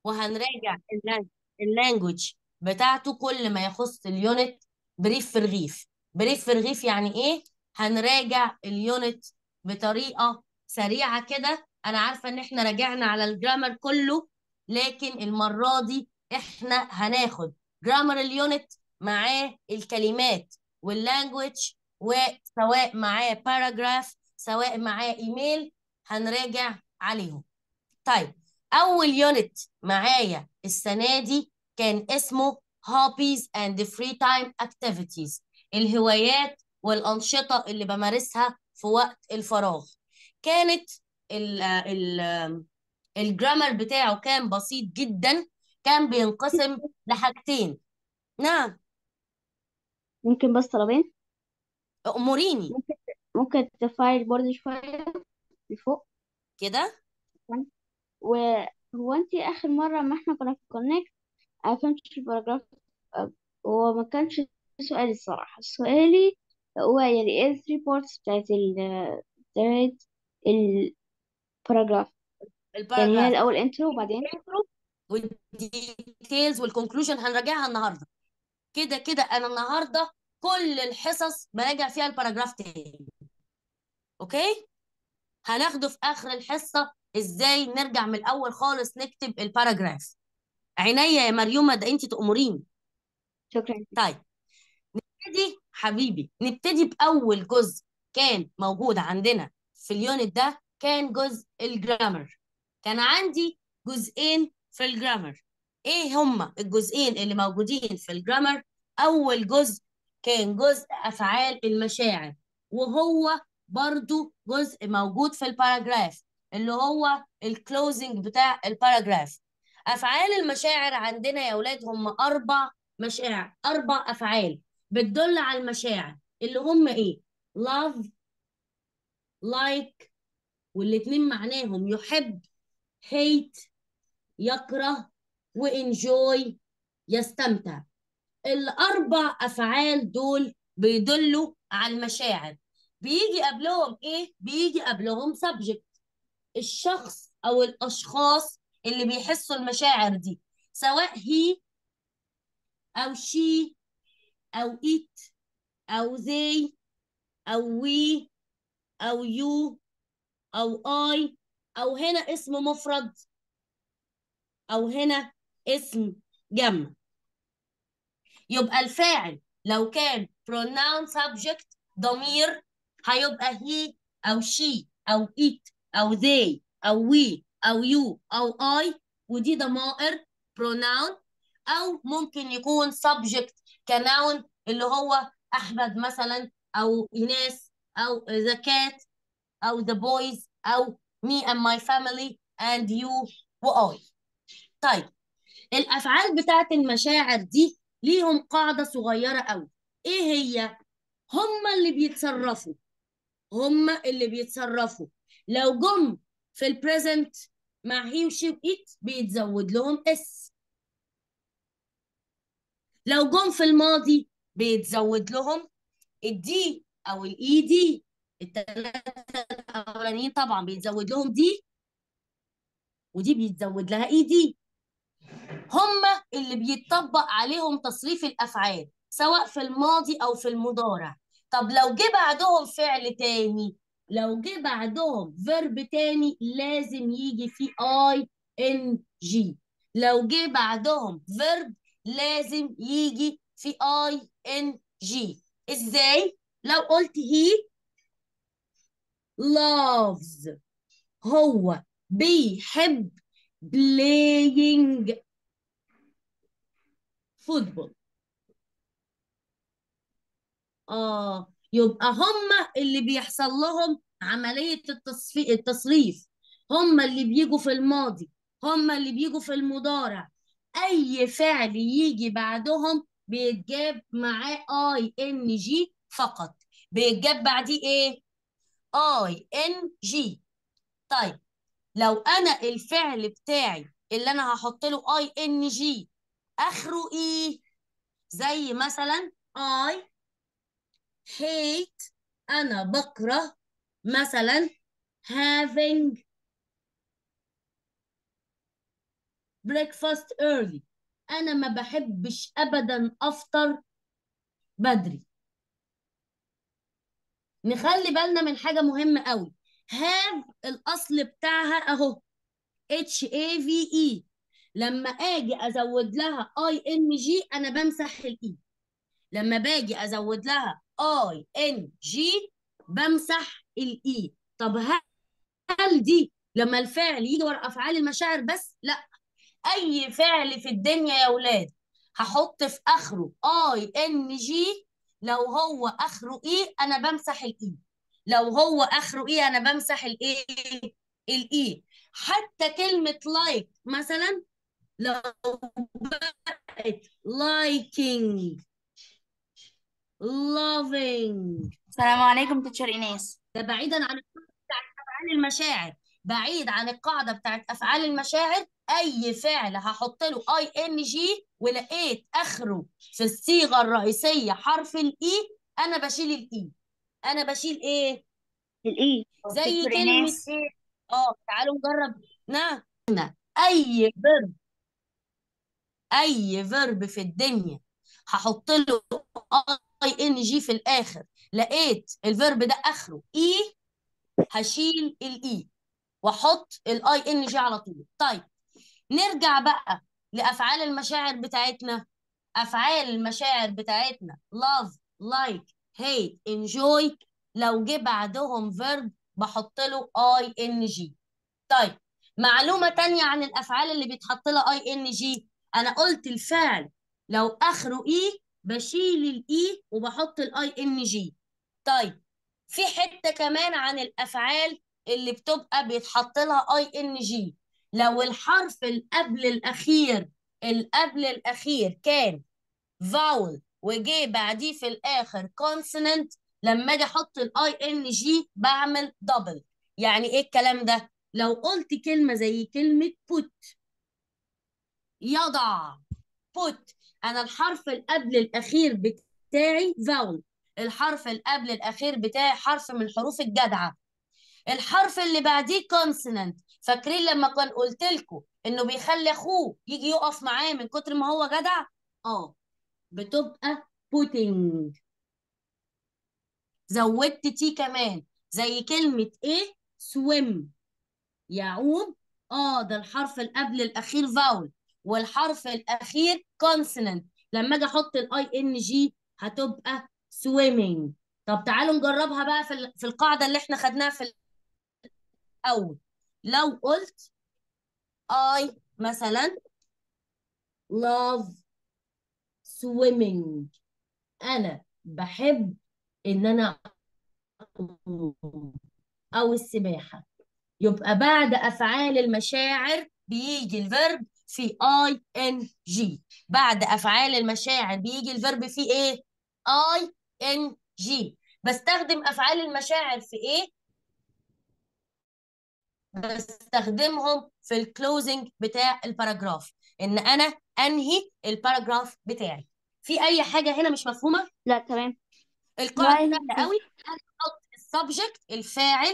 وهنراجع اللانجوج بتاعته كل ما يخص اليونت بريف في رغيف بريف في رغيف يعني ايه هنراجع اليونت بطريقة سريعة كده انا عارفة ان احنا راجعنا على الجرامر كله لكن المرة دي احنا هناخد جرامر اليونت معاه الكلمات واللانجوج وسواء معاه باراجراف سواء معاه ايميل هنراجع عليهم طيب اول يونت معايا السنه دي كان اسمه hobbies and free time activities الهوايات والانشطه اللي بمارسها في وقت الفراغ كانت ال ال الجرامر بتاعه كان بسيط جدا كان بينقسم لحاجتين نعم ممكن بس طلبين اموريني ممكن ممكن ترفعي البورد شوية لفوق كده وهو انت اخر مرة ما احنا كنا في كونكت انا فهمتش الباراجراف أه، هو ما كانش سؤالي الصراحة سؤالي هو يعني ايه الثري بارتس بتاعت ال بتاعت الباراجراف يعني هي الباراجراف الأول انترو وبعدين والديتيلز والكونكلوجن هنراجعها النهارده كده كده انا النهارده كل الحصص براجع فيها الباراجراف تاني اوكي هناخده في اخر الحصه ازاي نرجع من الاول خالص نكتب الباراجراف عينيا يا مريومه ده انت تأمريني شكرا طيب نبتدي حبيبي نبتدي باول جزء كان موجود عندنا في اليونت ده كان جزء الجرامر كان عندي جزئين في الجرامر ايه هما الجزئين اللي موجودين في الجرامر اول جزء كان جزء افعال المشاعر وهو برضو جزء موجود في الباراجراف اللي هو الكلوزنج بتاع الباراجراف افعال المشاعر عندنا يا اولاد هم اربع مشاعر اربع افعال بتدل على المشاعر اللي هم ايه love like والاتنين معناهم يحب hate يكره وانجوي يستمتع الاربع افعال دول بيدلوا على المشاعر بيجي قبلهم ايه بيجي قبلهم subject الشخص او الاشخاص اللي بيحسوا المشاعر دي سواء هي او شي او it او they او we او you او I او هنا اسم مفرد او هنا اسم جمع يبقى الفاعل لو كان pronoun subject ضمير هيبقى he او she او it او they او we او you او I ودي ضمائر pronoun او ممكن يكون subject كنون اللي هو احمد مثلا او ايناس او the cat او the boys او me and my family and you و I طيب الافعال بتاعت المشاعر دي ليهم قاعده صغيره قوي ايه هي هم اللي بيتصرفوا هم اللي بيتصرفوا لو جم في البريزنت مع هي وشي وإت بيتزود لهم اس لو جم في الماضي بيتزود لهم الدي او الاي دي الثلاثه الاولانيين طبعا بيتزود لهم دي ودي بيتزود لها اي دي هم اللي بيتطبق عليهم تصريف الافعال سواء في الماضي او في المضارع طب لو جه بعدهم فعل تاني لو جه بعدهم فيرب تاني لازم يجي فيه اي ان جي لو جه بعدهم فيرب لازم يجي في اي ان جي ازاي لو قلت هي loves هو بيحب playing فوتبول اه يبقى هم اللي بيحصل لهم عملية التصفي... التصريف هم اللي بيجوا في الماضي هم اللي بيجوا في المضارع اي فعل يجي بعدهم بيتجاب معاه اي ان جي فقط بيتجاب بعديه ايه اي ان جي طيب لو انا الفعل بتاعي اللي انا هحط له اي ان جي اخره ايه زي مثلا I hate انا بكره مثلا having breakfast early انا ما بحبش ابدا افطر بدري نخلي بالنا من حاجة مهمة قوي have الأصل بتاعها أهو H A V E لما أجي أزود لها I N G أنا بمسح الإي لما باجي أزود لها I N G بمسح الإي طب هل دي لما الفعل يجي ورا أفعال المشاعر بس؟ لا أي فعل في الدنيا يا ولاد هحط في آخره I N G لو هو آخره إي أنا بمسح الإي لو هو آخره إي أنا بمسح الإيه الإي حتى كلمة لايك مثلا لو بقت liking loving السلام عليكم تيتشر ايناس ده بعيدا عن القاعدة بتاعت أفعال المشاعر بعيد عن القاعدة بتاعت أفعال المشاعر أي فعل هحط له اي ان جي ولقيت آخره في الصيغة الرئيسية حرف الإي أنا بشيل الإي أنا بشيل إيه؟ الاي زي تيتشر كلمة ايناس إيه؟ آه تعالوا نجرب نعم أي فيرب أي فيرب في الدنيا هحط له اي ان جي في الآخر لقيت الفيرب ده آخره إي هشيل الإي واحط الاي ان جي على طول طيب نرجع بقى لافعال المشاعر بتاعتنا افعال المشاعر بتاعتنا love like hate enjoy لو جه بعدهم verb بحط له اي ان جي طيب معلومة تانية عن الافعال اللي بيتحط لها اي ان جي انا قلت الفعل لو اخره اي بشيل الاي وبحط الاي ان جي طيب في حتة كمان عن الافعال اللي بتبقى بيتحط لها اي ان جي لو الحرف اللي قبل الاخير اللي قبل الاخير كان vowel وجي بعديه في الاخر consonant لما اجي احط الاي ان جي بعمل دبل يعني ايه الكلام ده لو قلت كلمه زي كلمه put يضع put انا الحرف اللي قبل الاخير بتاعي vowel الحرف اللي قبل الاخير بتاعي حرف من حروف الجدعه الحرف اللي بعديه كونسونانت فاكرين لما كان قلت لكم انه بيخلي اخوه يجي يقف معاه من كتر ما هو جدع اه بتبقى putting زودت تي كمان زي كلمة ايه swim يعوم اه ده الحرف اللي قبل الاخير فاول والحرف الاخير consonant لما اجي احط الاي ان جي هتبقى swimming طب تعالوا نجربها بقى في ال- في القاعدة اللي احنا خدناها في الأول لو قلت I مثلا love swimming أنا بحب إن أنا أعوم أو السباحة يبقى بعد أفعال المشاعر بيجي الفيرب في اي ان جي بعد أفعال المشاعر بيجي الفيرب في إيه؟ اي ان جي بستخدم أفعال المشاعر في إيه؟ بستخدمهم في الكلوزنج بتاع الباراجراف ان انا انهي الباراجراف بتاعي في اي حاجه هنا مش مفهومه لا تمام القاعده لا سهله قوي انا احط السبجكت الفاعل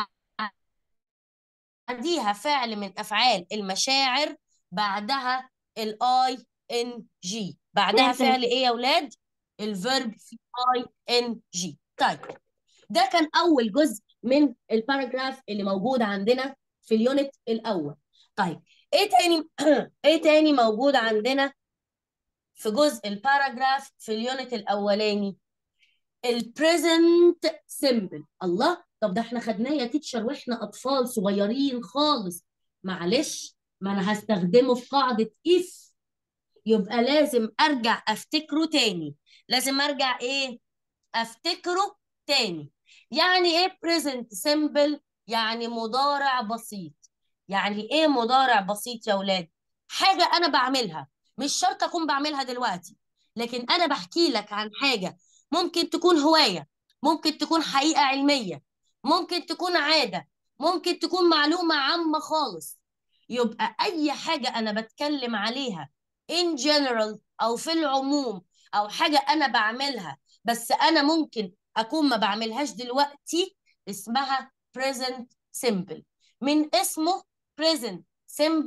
بعديها فعل من افعال المشاعر بعدها الاي ان جي بعدها تمام تمام فعل ايه يا اولاد الفيرب في اي ان جي طيب ده كان اول جزء من الباراجراف اللي موجود عندنا في اليونت الاول طيب ايه تاني ايه تاني موجود عندنا في جزء الباراجراف في اليونت الاولاني البريزنت سيمبل الله طب ده احنا خدناه يا تيتشر واحنا اطفال صغيرين خالص معلش ما انا هستخدمه في قاعده if يبقى لازم ارجع افتكره تاني لازم ارجع ايه افتكره تاني يعني ايه present simple يعني مضارع بسيط يعني ايه مضارع بسيط يا ولاد حاجة انا بعملها مش شرط اكون بعملها دلوقتي لكن انا بحكي لك عن حاجة ممكن تكون هواية ممكن تكون حقيقة علمية ممكن تكون عادة ممكن تكون معلومة عامة خالص يبقى اي حاجة انا بتكلم عليها in general او في العموم او حاجة انا بعملها بس انا ممكن اكون ما بعملهاش دلوقتي اسمها present simple من اسمه present simple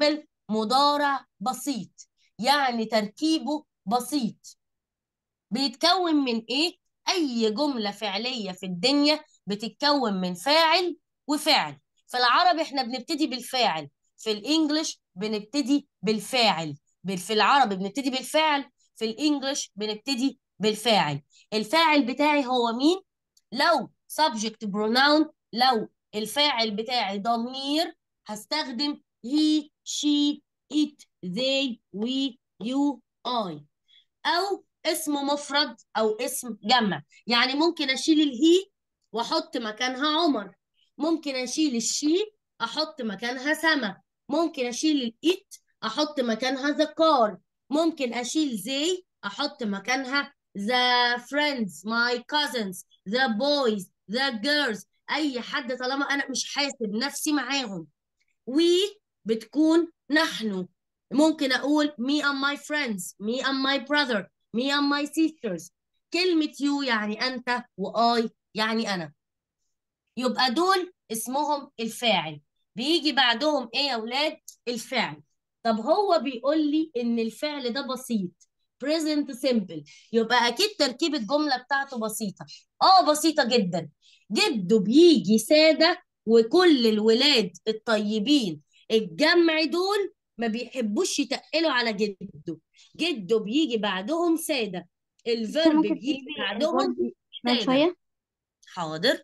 مضارع بسيط يعني تركيبه بسيط بيتكون من ايه اي جملة فعلية في الدنيا بتتكون من فاعل وفعل في العربي احنا بنبتدي بالفاعل في الانجليش بنبتدي بالفاعل بال- في العربي بنبتدي بالفعل في الانجليش بنبتدي بالفاعل الفاعل بتاعي هو مين لو subject pronoun لو الفاعل بتاعي ضمير هستخدم he she it they we you I او اسم مفرد او اسم جمع يعني ممكن اشيل الهي واحط مكانها عمر ممكن اشيل الشي احط مكانها سما ممكن اشيل الإت احط مكانها the car ممكن اشيل زي احط مكانها the friends my cousins the boys the girls اي حد طالما انا مش حاسب نفسي معاهم we بتكون نحن ممكن اقول me and my friends me and my brother me and my sisters كلمة you يعني انت واي يعني انا يبقى دول اسمهم الفاعل بيجي بعدهم ايه يا اولاد الفعل طب هو بيقول لي ان الفعل ده بسيط present simple يبقى اكيد تركيب الجملة بتاعته بسيطة اه بسيطة جدا جده بيجي سادة وكل الولاد الطيبين الجمع دول ما بيحبوش يتقلوا على جده جده بيجي بعدهم سادة بس الفيرب ممكن بيجي تجيبي بعدهم الفيرب شمال سادة شوية حاضر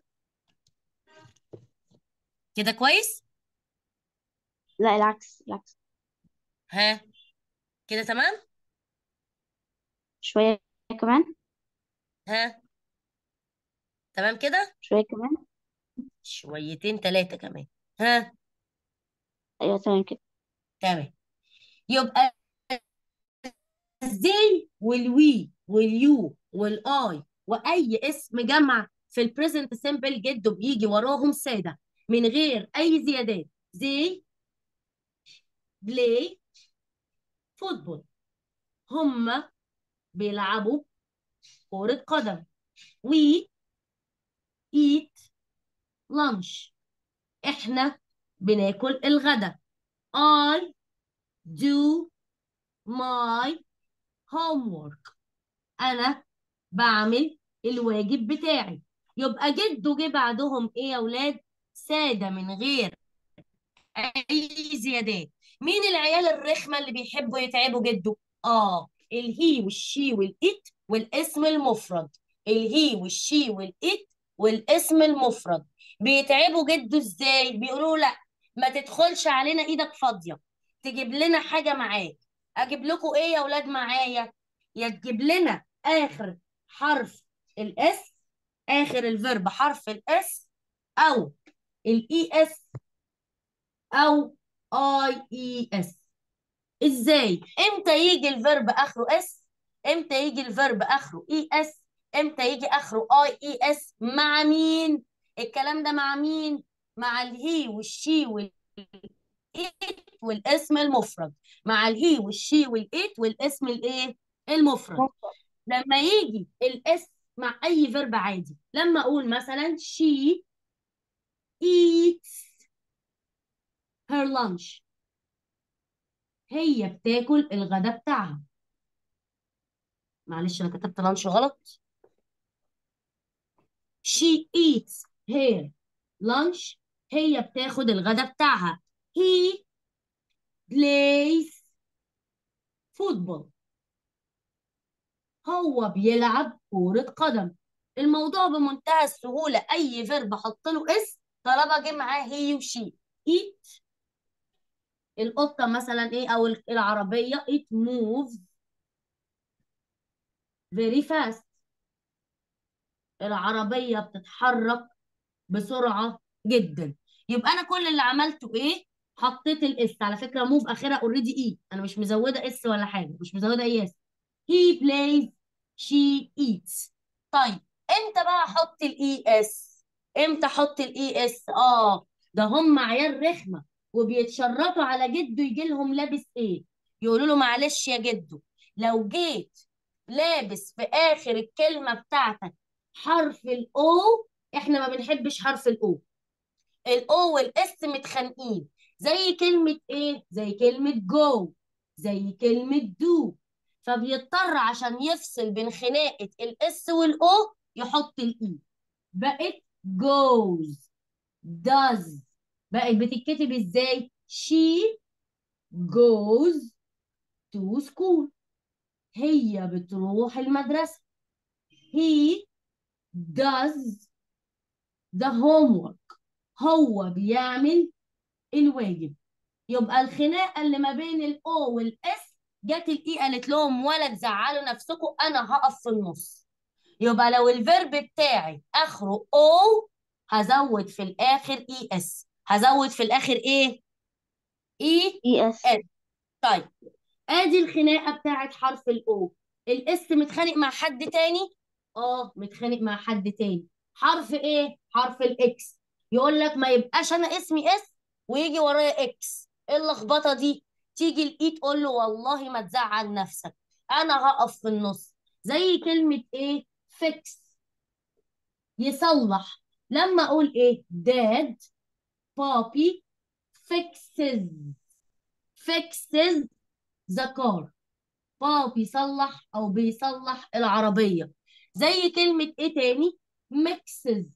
كده كويس لا العكس العكس ها كده تمام شوية كمان ها تمام كده شوية كمان شويتين ثلاثة كمان ها أيوة تمام كده تمام يبقى الزي والوي واليو والاي واي اسم جمع في البريزنت سيمبل جده بيجي وراهم ساده من غير اي زيادات زي بلاي فوتبول هما بيلعبوا كرة قدم وي ايت لانش احنا بناكل الغدا I do my homework انا بعمل الواجب بتاعي يبقى جده جه بعدهم ايه يا اولاد ساده من غير اي زيادات مين العيال الرخمه اللي بيحبوا يتعبوا جده اه الهي والشي والإت والاسم المفرد الهي والشي والإت والاسم المفرد بيتعبوا جده ازاي بيقولوا لا ما تدخلش علينا ايدك فاضيه تجيب لنا حاجه معاك اجيب لكم ايه يا اولاد معايا يا تجيب لنا اخر حرف الاس اخر الفيرب حرف الاس او الاي اس او اي اي اس ازاي امتى يجي الفيرب اخره اس امتى يجي الفيرب اخره اي اس امتى يجي اخره اي اي اس مع مين الكلام ده مع مين مع الهي والشي والايت والاسم المفرد مع الهي والشي والايت والاسم الايه المفرد لما يجي الاس مع اي فيرب عادي لما اقول مثلا she eats her lunch هي بتاكل الغدا بتاعها معلش انا كتبت لانش غلط she eats her lunch هي بتاخد الغدا بتاعها he plays football هو بيلعب كرة قدم الموضوع بمنتهى السهولة أي فيرب أحط له اس طالما جه معاه هي وشي eat القطة مثلا إيه أو العربية it moves very fast العربية بتتحرك بسرعة جدا يبقى أنا كل اللي عملته إيه حطيت الاس على فكرة موف آخرها اوريدي إي أنا مش مزودة اس ولا حاجة مش مزودة أي اس he plays she eats طيب امتى بقى احط الاي اس امتى احط الاي اس اه ده هم عيال رخمه وبيتشرطوا على جده يجي لهم لابس ايه يقولوا له معلش يا جدو لو جيت لابس في اخر الكلمه بتاعتك حرف الاو احنا ما بنحبش حرف الاو الاو والاس متخانقين زي كلمة ايه زي كلمة go زي كلمة do فبيضطر عشان يفصل بين خناقة الاس والاو يحط الاي بقت goes does بقت بتتكتب ازاي she goes to school هي بتروح المدرسة he does the homework هو بيعمل الواجب يبقى الخناقة اللي ما بين الاو والاس جت الاي قالت لهم ولا تزعلوا نفسكم انا هقف في النص يبقى لو الفيرب بتاعي اخره او هزود في الاخر اي اس هزود في الاخر ايه اي اي اس اس طيب ادي الخناقه بتاعت حرف الاو الاس متخانق مع حد تاني اه متخانق مع حد تاني حرف ايه حرف الاكس يقول لك ما يبقاش انا اسمي اس ويجي ورايا اكس ايه اللخبطه دي تيجي الاي تقول له والله ما تزعل نفسك انا هقف في النص زي كلمه ايه فيكس يصلح لما اقول ايه داد بابي fixes fixes the car بابا بيصلح او بيصلح العربية زي كلمة ايه تاني mixes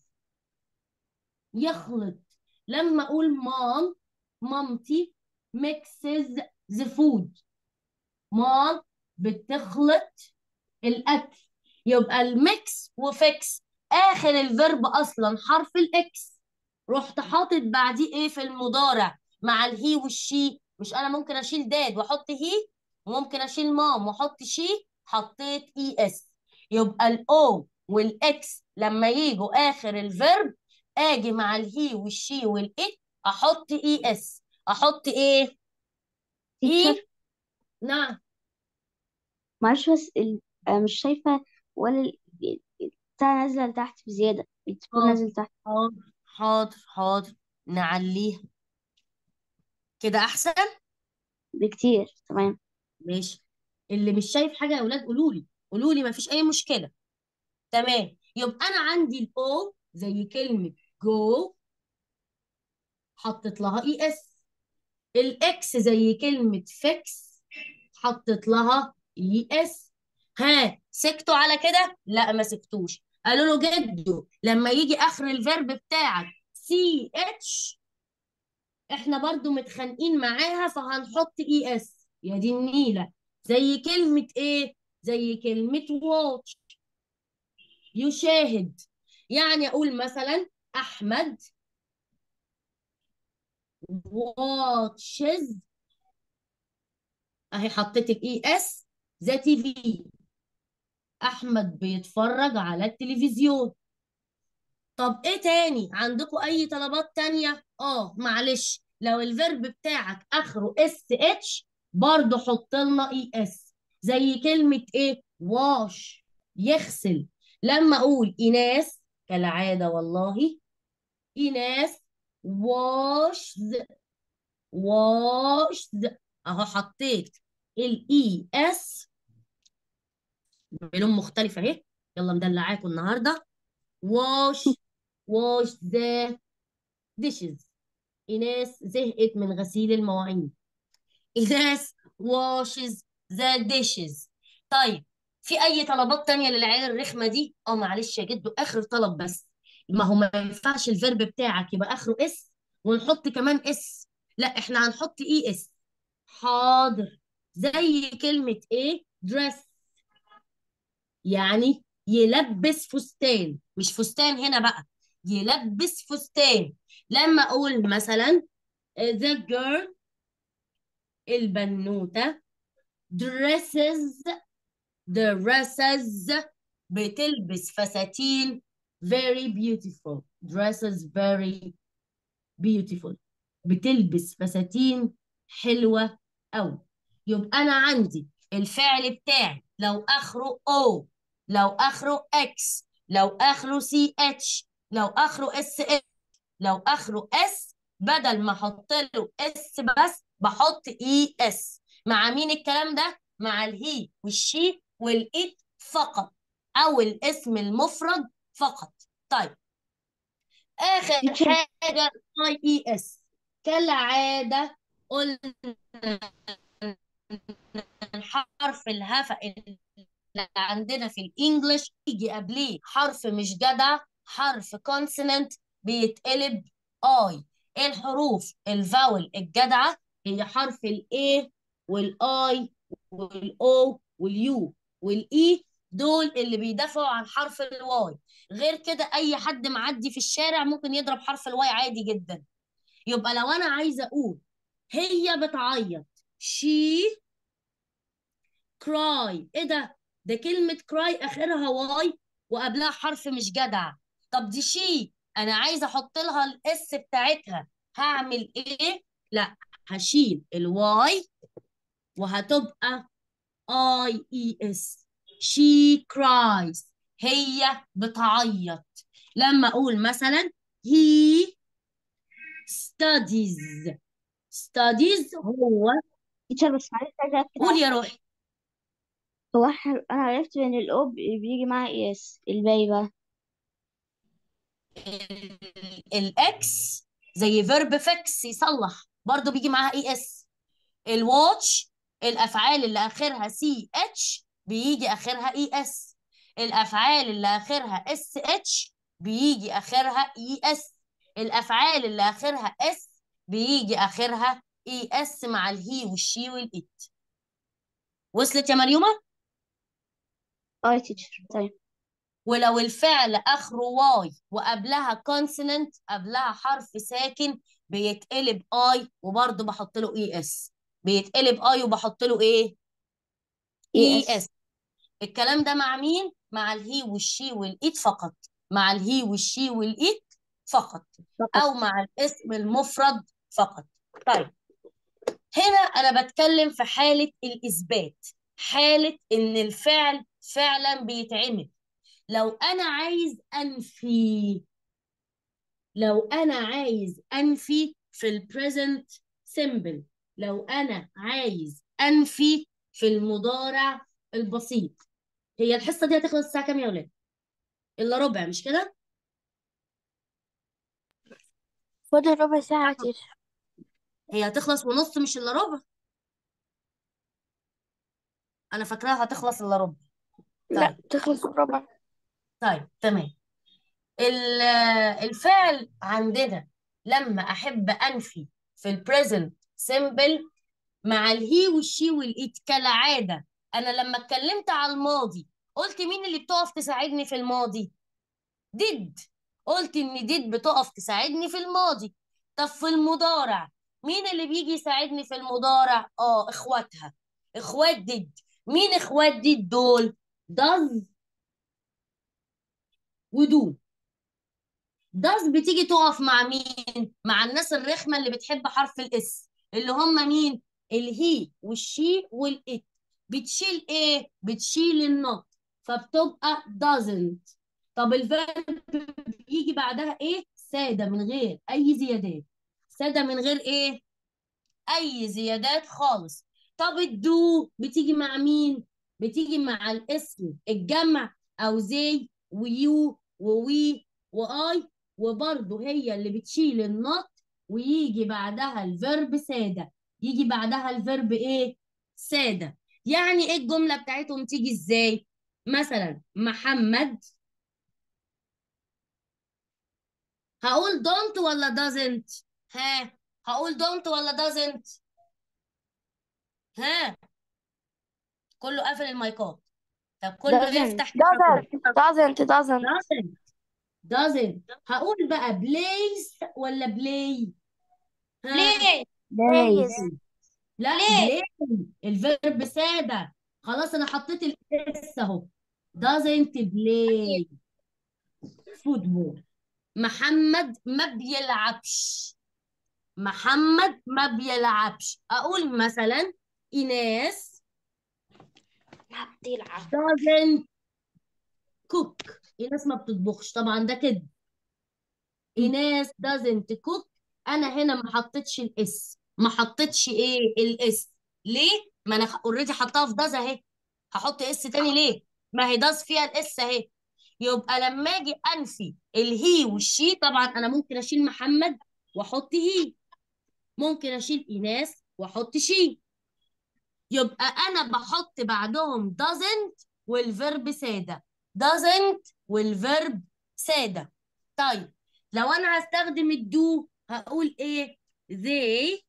يخلط لما اقول مام مامتي mixes the food مام بتخلط الاكل يبقى الميكس وفيكس اخر الفيرب اصلا حرف الاكس رحت حاطط بعديه ايه في المضارع مع الهي والشي مش انا ممكن اشيل داد واحط هي وممكن اشيل مام واحط شي حطيت اي اس يبقى الاو والاكس لما يجوا اخر الفيرب اجي مع الهي والشي والات احط اي اس احط ايه تيتشر اي نعم معلش بس ال... آه، مش شايفة ولا ال... بتاع نازلة لتحت بزيادة التليفون اه نازل تحت حاضر حاضر حاضر نعليها كده احسن بكتير تمام ماشي اللي مش شايف حاجه يا اولاد قولوا لي قولوا لي مفيش اي مشكله تمام يبقى انا عندي الاو زي كلمه جو حطيت لها اي اس الاكس زي كلمه فيكس حطيت لها اي اس ها سكتوا على كده لا ما سكتوش قالوا له جدو لما يجي اخر الفيرب بتاعك سي اتش احنا برضو متخانقين معاها فهنحط اي اس يا دي النيله زي كلمه ايه زي كلمه واتش يشاهد يعني اقول مثلا احمد watches اهي حطيت الاي اس ذا تي في احمد بيتفرج على التلفزيون طب ايه تاني عندكم اي طلبات تانية اه معلش لو الفيرب بتاعك اخره اس اتش برضه حط لنا اي اس زي كلمة ايه واش يغسل لما اقول ايناس كالعادة والله ايناس واشز واشز اهو حطيت الاي اس بلون مختلف اهي يلا مدلعاكم النهارده wash wash the dishes إناس زهقت من غسيل المواعين إناس washes the dishes طيب في أي طلبات تانية للعيال الرخمة دي؟ اه معلش يا جدو آخر طلب بس ما هو ما ينفعش الفيرب بتاعك يبقى آخره اس ونحط كمان اس لا احنا هنحط اي اس حاضر زي كلمة ايه؟ dress يعني يلبس فستان مش فستان هنا بقى يلبس فستان لما اقول مثلا the girl البنوتة dresses dresses بتلبس فساتين very beautiful dresses very beautiful بتلبس فساتين حلوة أوي يبقى أنا عندي الفعل بتاعي لو آخره O لو آخره X لو آخره CH لو آخره SH لو آخره S بدل ما أحط له S بس بحط ES مع مين الكلام ده؟ مع الهي والشي والإت فقط أو الاسم المفرد فقط طيب آخر تيتشر حاجة اي اي اس كالعادة قلنا الحرف الهفا اللي عندنا في الانجليش يجي قبليه حرف مش جدع حرف كونسونانت بيتقلب اي ايه الحروف الفاول الجدعة هي حرف الاي والاي والاو واليو والاي دول اللي بيدافعوا عن حرف الواي غير كده اي حد معدي في الشارع ممكن يضرب حرف الواي عادي جدا يبقى لو انا عايزه اقول هي بتعيط she cry ايه ده ده كلمه cry اخرها واي وقبلها حرف مش جدع طب دي شي انا عايزه احط لها الاس بتاعتها هعمل ايه لا هشيل الواي وهتبقى اي اي اس she cries هي بتعيط لما اقول مثلا he studies studies هو تيتشر بس معلش عايزة أكد قول على يا حاجة روحي هو إحنا- أنا عرفت إن الأو بي- بيجي معاه إي إس الباقي بقى ال- الاكس زي فيرب فيكس يصلح برضو بيجي معاها اي اس الواتش الافعال اللي اخرها سي اتش بيجي اخرها اي اس الافعال اللي اخرها اس اتش بيجي اخرها اي اس الافعال اللي اخرها اس بيجي اخرها اي اس مع الهي والشي والات وصلت يا مريومه اه يا تيتشر طيب ولو الفعل اخره واي وقبلها كونسوننت قبلها حرف ساكن بيتقلب اي وبرضه بحط له اي اس بيتقلب اي وبحط له ايه إي اي إس اس الكلام ده مع مين مع الهي والشي والايت فقط مع الهي والشي والايت فقط فقط او مع الاسم المفرد فقط طيب هنا انا بتكلم في حالة الاثبات حالة ان الفعل فعلا بيتعمل لو انا عايز انفي لو انا عايز انفي في البريزنت سيمبل لو انا عايز انفي في المضارع البسيط هي الحصه دي هتخلص الساعه كام يا ولاد الا ربع مش كده فاضل ربع ساعة يا تيتشر هي هتخلص ونص مش الا ربع انا فاكراها هتخلص الا ربع لا طيب تخلص ربع طيب تمام ال- الفعل عندنا لما احب انفي في البريزنت سيمبل مع الهي والشي والايت كالعاده انا لما اتكلمت على الماضي قلت مين اللي بتقف تساعدني في الماضي ديد قلت ان ديد بتقف تساعدني في الماضي طب في المضارع مين اللي بيجي يساعدني في المضارع اه اخواتها اخوات ديد مين اخوات ديد دول does ودو does بتيجي تقف مع مين مع الناس الرخمه اللي بتحب حرف الاس اللي هم مين الهي والشي والات بتشيل ايه بتشيل النط فبتبقى doesn't طب الفيرب بيجي بعدها ايه ساده من غير اي زيادات ساده من غير ايه اي زيادات خالص طب الدو بتيجي مع مين بتيجي مع الاسم الجمع او زي ويو ووي واي وبرضه هي اللي بتشيل النط ويجي بعدها الفيرب ساده يجي بعدها الفيرب ايه ساده يعني ايه الجمله بتاعتهم تيجي ازاي مثلا محمد هقول don't ولا doesn't ها هقول don't ولا doesn't ها كله قافل المايكات طب كله doesn't يفتح ميكروفون doesn't doesn't doesn't doesn't هقول بقى plays ولا play ها ليه بلايز plays لا ليه play الفيرب سادة خلاص انا حطيت الاس اهو doesn't play football محمد ما بيلعبش محمد ما بيلعبش اقول مثلا ايناس ما بتلعب doesn't cook ايناس ما بتطبخش طبعا ده كده ايناس doesn't cook انا هنا ما حطيتش الاس ما حطيتش ايه الاس ليه ما انا اوريدي حطاها في داز اهي هحط اس تاني ليه ما هي داز فيها الاس اهي يبقى لما اجي انفي الهي والشي طبعا انا ممكن اشيل محمد واحط هي ممكن اشيل ايناس واحط شي يبقى انا بحط بعدهم doesn't والفيرب ساده doesn't والفيرب ساده طيب لو انا هستخدم الدو هقول ايه they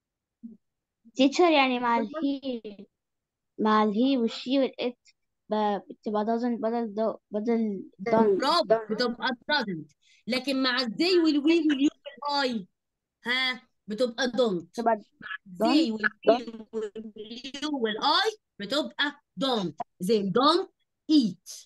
تيتشر يعني مع الهي مع الهي والشي والإت ب- بتبقى doesn't بدل دو بدل done برافو بتبقى doesn't لكن مع الزي والوي واليو والاي ها بتبقى don't تبقى زي don't والوي واليو والاي بتبقى don't زي don't eat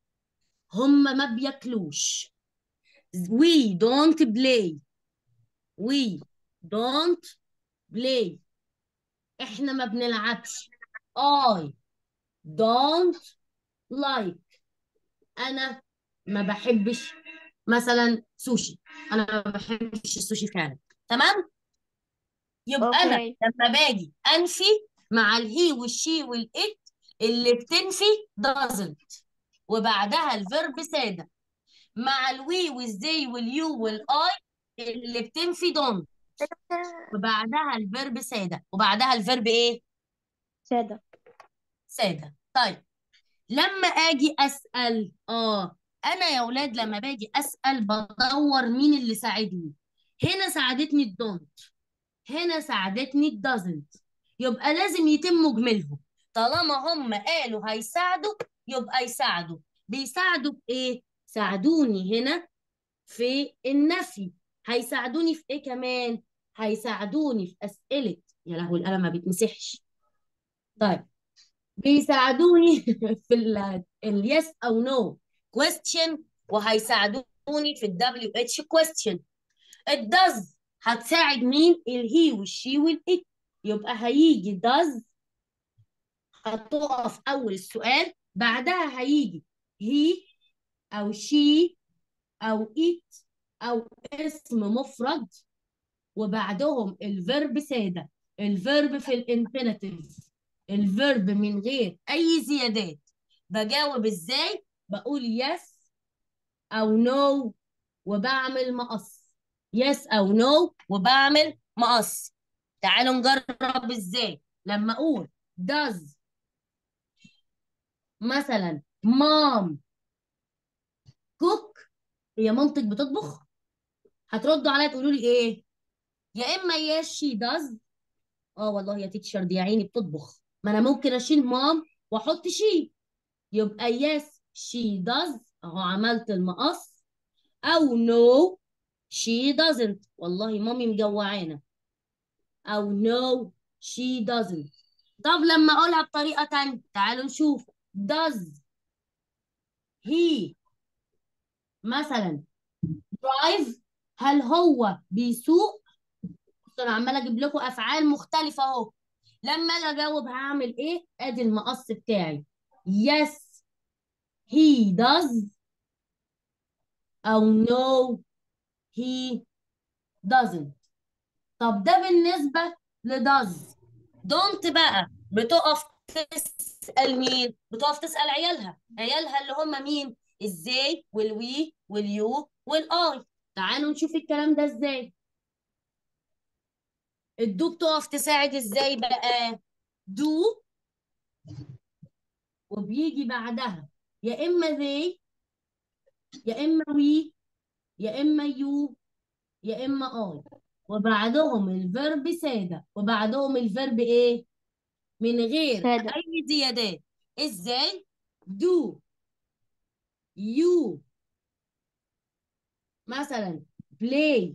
هم ما بياكلوش we don't play we don't play احنا ما بنلعبش I don't like انا ما بحبش مثلا سوشي انا ما بحبش السوشي فعلا تمام يبقى انا اوكي لما باجي انفي مع الهي والشي والات اللي بتنفي doesn't وبعدها الفيرب ساده مع الوي والزي واليو والاي اللي بتنفي don't وبعدها الفيرب ساده وبعدها الفيرب ايه سادة ساده طيب لما اجي اسال اه انا يا ولاد لما باجي اسال بدور مين اللي ساعدني هنا ساعدتني الدونت هنا ساعدتني الدازنت يبقى لازم يتم مجملهم طالما هم قالوا هيساعدوا يبقى يساعدوا بيساعدوا بايه ساعدوني هنا في النفي هيساعدوني في ايه كمان هيساعدوني في اسئله يا لهوي القلم ما بيتمسحش طيب بيساعدوني في ال اليس او نو question وهيساعدوني في الدبليو اتش question الدز هتساعد مين الهي والشي والإت يبقى هيجي does هتقف أول السؤال بعدها هيجي هي أو شي أو it أو اسم مفرد وبعدهم الفيرب سادة الفيرب في الانفينيتيف الفيرب من غير أي زيادات بجاوب إزاي بقول yes أو no وبعمل مقص يس او نو وبعمل مقص تعالوا نجرب ازاي لما اقول does مثلا mom cook هي مامتك بتطبخ هتردوا عليا تقولوا لي ايه يا اما yes she does اه والله يا تيتشر دي يا عيني بتطبخ ما انا ممكن اشيل مام واحط she يبقى yes she does اهو عملت المقص او no she doesn't والله مامي مجوعانا او no she doesn't طب لما اقولها بطريقة تانية تعالوا نشوف does he مثلا drive هل هو بيسوق بصوا انا عماله اجيب لكم افعال مختلفة اهو لما اجي اجاوب هعمل ايه ادي المقص بتاعي yes he does او no he doesn't طب ده بالنسبة لdoes don't بقى بتقف تسأل مين؟ بتقف تسأل عيالها عيالها اللي هم مين؟ ازاي والوي واليو والاي تعالوا نشوف الكلام ده ازاي الدو بتقف تساعد ازاي بقى؟ دو وبيجي بعدها يا اما they يا اما we يا اما يو يا اما اي وبعدهم الفيرب ساده وبعدهم الفيرب ايه من غير سادة اي زيادات ازاي do you مثلا play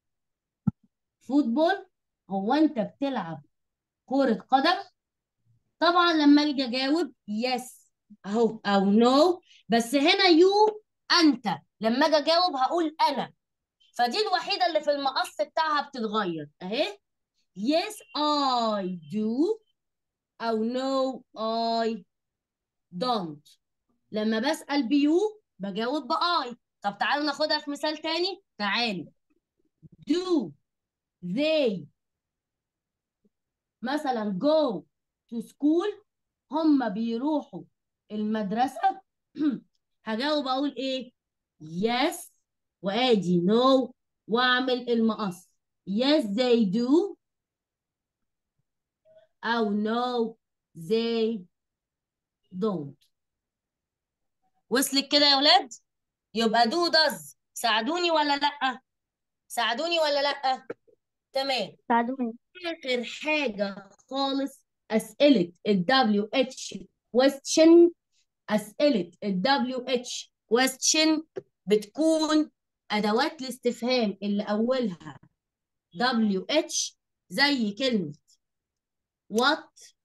فوتبول هو انت بتلعب كرة قدم طبعا لما اجي اجاوب يس اهو او نو بس هنا يو انت لما اجي اجاوب هقول انا فدي الوحيدة اللي في المقص بتاعها بتتغير اهي yes I do او no I don't لما بسأل بيو بجاوب بآي طب تعالوا ناخدها في مثال تاني تعالوا do they مثلا go to school هم بيروحوا المدرسة هجاوب أقول إيه yes وآدي no وأعمل المقص yes they do أو no they don't وصلت كده يا ولاد يبقى do does ساعدوني ولا لأ ساعدوني ولا لأ تمام ساعدوني آخر حاجة خالص أسئلة ال WH question أسئلة ال WH question بتكون أدوات الاستفهام اللي أولها WH زي كلمة what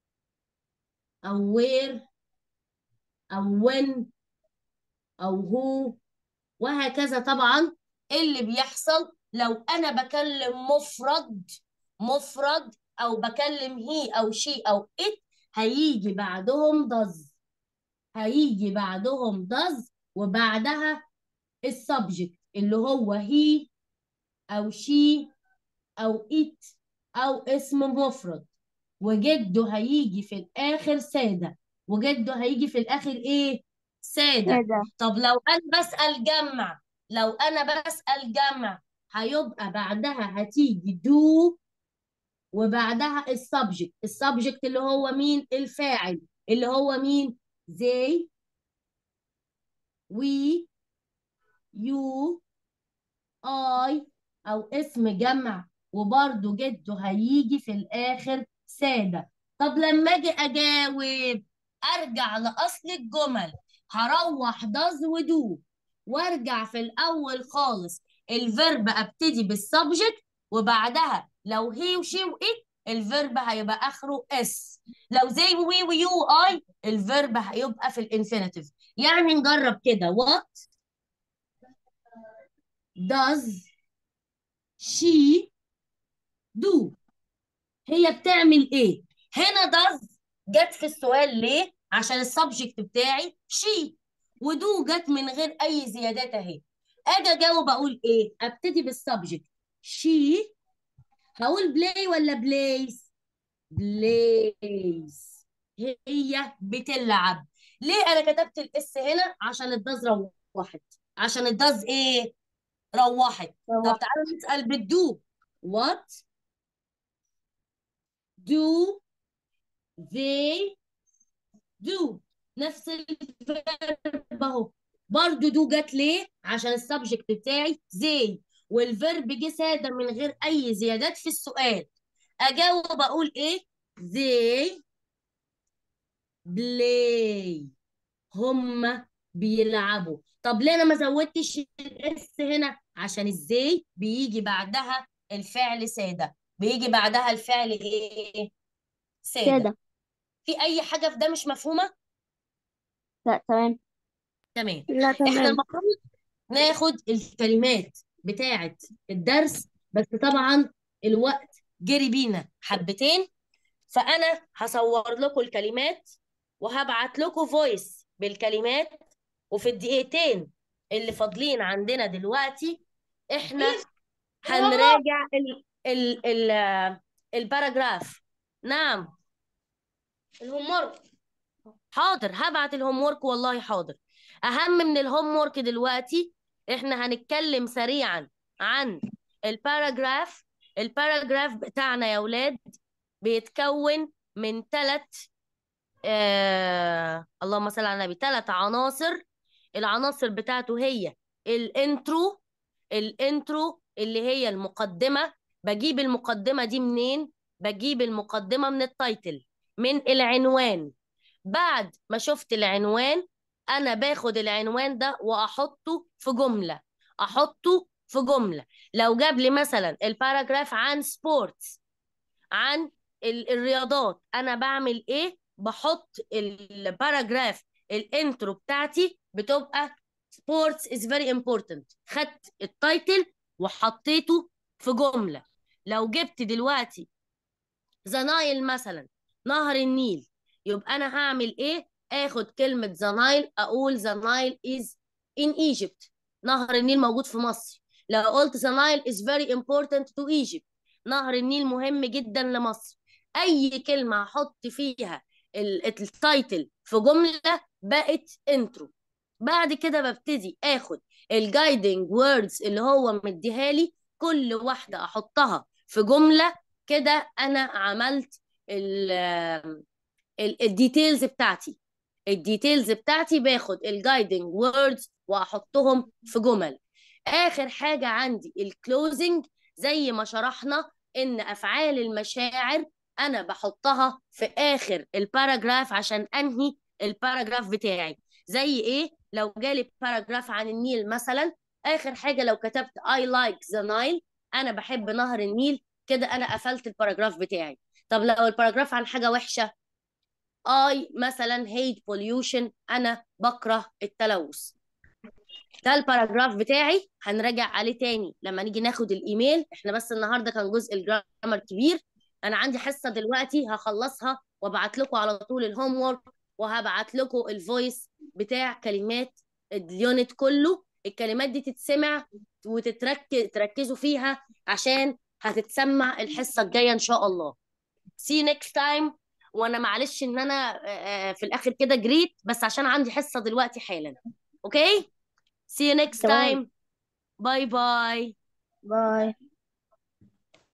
أو where أو when أو who وهكذا طبعا اللي بيحصل لو أنا بكلم مفرد مفرد أو بكلم هي أو شي أو it هيجي بعدهم does هيجي بعدهم does وبعدها السبجكت اللي هو he أو she أو it أو اسم مفرد وجده هيجي في الآخر سادة وجده هيجي في الآخر إيه؟ سادة كده طب لو أنا بسأل جمع لو أنا بسأل جمع هيبقى بعدها هتيجي do وبعدها السبجكت السبجكت اللي هو مين الفاعل اللي هو مين they we you I أو اسم جمع وبرضه جده هيجي في الآخر سادة طب لما أجي أجاوب أرجع لأصل الجمل هروح does ودو وارجع في الأول خالص الفيرب أبتدي بالسبجكت وبعدها لو هي وشي وإت الفيرب هيبقى آخره اس لو زي وي ويو اي الفيرب هيبقى في الانفينيتيف يعني نجرب كده what does she do هي بتعمل ايه هنا does جت في السؤال ليه عشان السبجكت بتاعي she ودو جت من غير اي زيادات اهي اجي اجاوب اقول ايه ابتدي بالسبجكت she هقول بلاي ولا بلايز بلايز هي بتلعب ليه انا كتبت الاس هنا عشان الداز روحت عشان الداز ايه روحت طب تعالوا نسأل بالدو what do they do نفس الفيرب اهو برضه دو جت ليه عشان السبجكت بتاعي زي والفيرب جه ساده من غير اي زيادات في السؤال اجاوب اقول ايه they play هما بيلعبوا طب ليه انا ما زودتش الاس هنا عشان ازاي بيجي بعدها الفعل ساده بيجي بعدها الفعل ايه ساده كده في اي حاجه في ده مش مفهومه لا تمام تمام لا احنا تمام المفروض ناخد الكلمات بتاعه الدرس بس طبعا الوقت جري بينا حبتين فانا هصور لكم الكلمات وهبعت لكم فويس بالكلمات وفي الدقيقتين اللي فاضلين عندنا دلوقتي احنا هنراجع ال ال ال الباراجراف نعم الهومورك حاضر هبعت الهوم ورك والله حاضر اهم من الهوم ورك دلوقتي احنا هنتكلم سريعا عن الباراجراف الباراجراف بتاعنا يا ولاد بيتكون من ثلاث آه... اللهم صل على النبي ثلاث عناصر العناصر بتاعته هي الانترو الانترو اللي هي المقدمة بجيب المقدمة دي منين بجيب المقدمة من التايتل من العنوان بعد ما شفت العنوان انا باخد العنوان ده واحطه في جملة احطه في جملة لو جاب لي مثلا الباراجراف عن سبورتس عن ال- الرياضات انا بعمل ايه بحط الباراجراف الانترو بتاعتي بتبقى sports is very important خدت التايتل وحطيته في جملة لو جبت دلوقتي ذا نايل مثلا نهر النيل يبقى انا هعمل ايه اخد كلمة ذا نايل اقول ذا نايل is in Egypt نهر النيل موجود في مصر لو قلت ذا نايل is very important to Egypt نهر النيل مهم جدا لمصر اي كلمة هحط فيها ال- التايتل في جملة بقت انترو بعد كده ببتدي اخد الجايدنج ووردز اللي هو مديها لي كل واحدة أحطها في جملة كده أنا عملت الديتيلز بتاعتي الديتيلز بتاعتي باخد الجايدنج ووردز واحطهم في جمل اخر حاجه عندي الكلوزنج زي ما شرحنا ان افعال المشاعر انا بحطها في اخر الباراجراف عشان انهي الباراجراف بتاعي زي ايه لو جالي باراجراف عن النيل مثلا اخر حاجه لو كتبت I like the Nile انا بحب نهر النيل كده انا قفلت الباراجراف بتاعي طب لو الباراجراف عن حاجه وحشه I مثلا hate pollution أنا بكره التلوث ده الباراجراف بتاعي هنراجع عليه تاني لما نيجي ناخد الإيميل إحنا بس النهاردة كان جزء الجرامر كبير أنا عندي حصة دلوقتي هخلصها وابعت لكم على طول الهوم وورك وهبعت لكم الفويس بتاع كلمات اليونت كله الكلمات دي تتسمع وتتركز تركزوا فيها عشان هتتسمع الحصة الجاية إن شاء الله see you next time وانا معلش ان انا آه، في الاخر كده جريت بس عشان عندي حصة دلوقتي حالا اوكي see you next تمام. time باي باي باي